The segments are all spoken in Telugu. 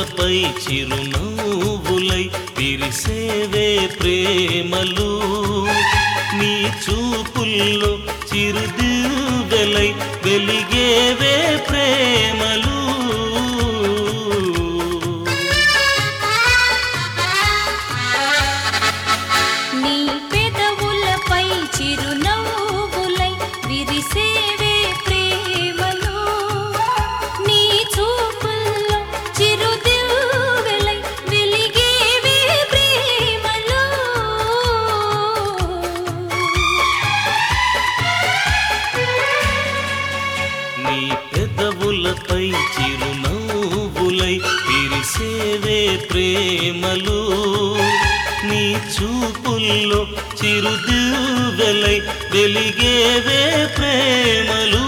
పెదవులపై చిరునవ్వులై విరిసేవే ప్రేమలు నీ చూపుల్లో చిరుదివ్వెలై వెలిగేవే ప్రేమలు నీ పెదవులపై చిరునవ్వులై విరిసేవే ప్రేమలు నీ చూపుల్లో చిరుదివ్వెలై వెలిగేవే ప్రేమలు నీ పెదవులపై చిరునవ్వులై విరిసేవే ప్రేమలు నీ చూపుల్లో చిరుదివ్వెలై వెలిగేవే ప్రేమలు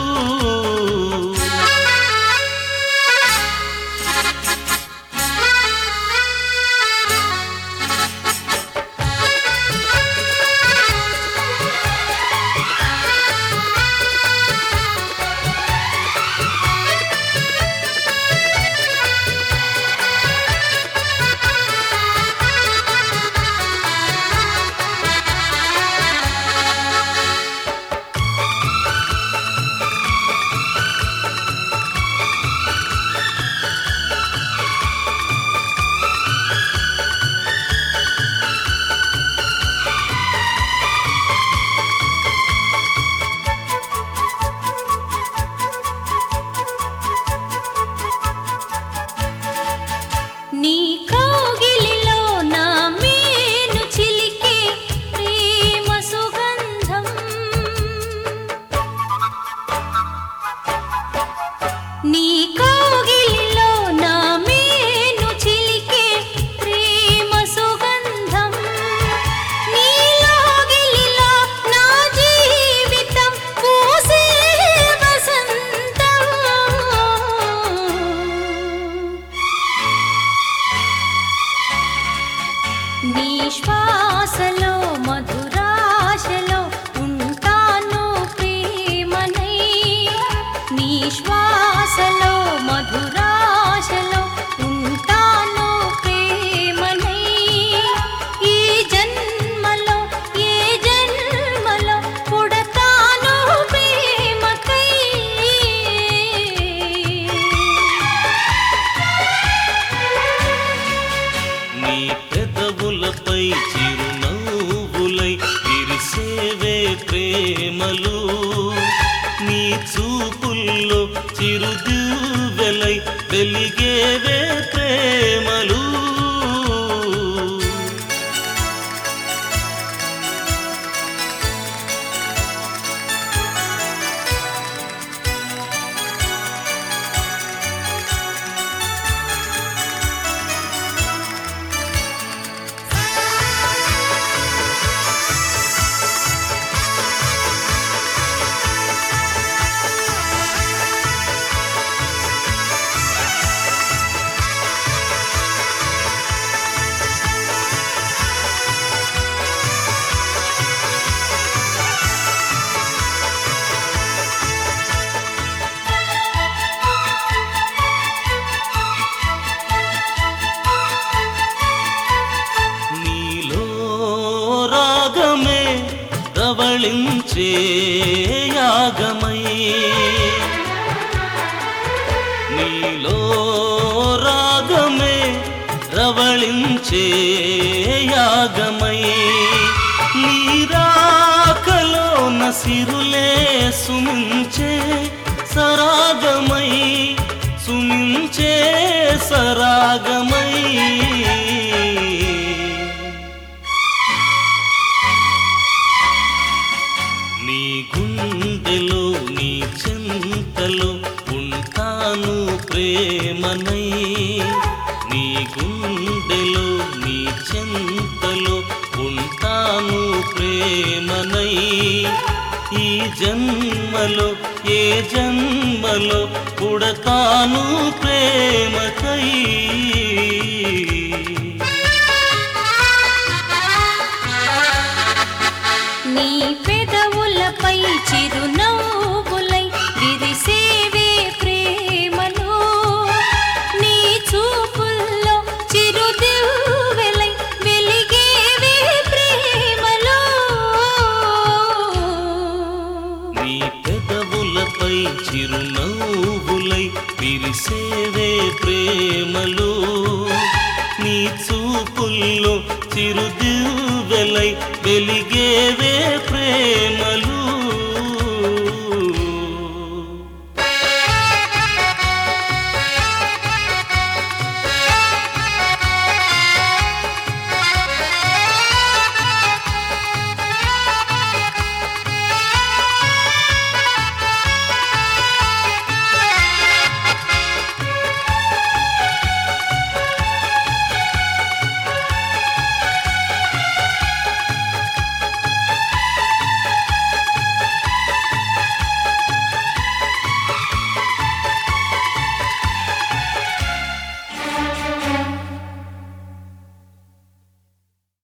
నీ కౌగిలిలో నా మేను చిలికే ప్రేమ సుగంధం నీ కౌగిలిలో నా మేను చిలికే ప్రేమ సుగంధం నీ లోగిలిలో నా జీవితం పూసే వసంతం నీ శ్వాసలో మధురాశలో ఉంటాను ప్రేమనై నీ శ్వాసలో మధురాశలో ఉంటాను ప్రేమనై ఈ జన్మలో ఏ జన్మలో పుడతాను ప్రేమకై నీ పెదవులపై చిరునవ్వులై విరిసేవే ప్రేమలు నీ చూపుల్లో చిరుదివ్వెలై వెలిగేవే ప్రేమలు నీలో రాగమే రవళించే యాగమై నీలో రాగమే రవళించే యాగమై నీరాకలో నసిరులే సుమించే సరాగమై సుమించే సరాగమై నీ గుండెలో నీ చెంతలో ఉంటాను ప్రేమనై నీ గుండెలో నీ చెంతలో ఉంటాను ప్రేమనై ఈ జన్మలో ఏ జన్మలో పుడతాను ప్రేమకై నీ పెదవులపై చిరునవ్వులై విరిసేవే ప్రేమలు నీ చూపు వెలిగేవే ప్రేమలు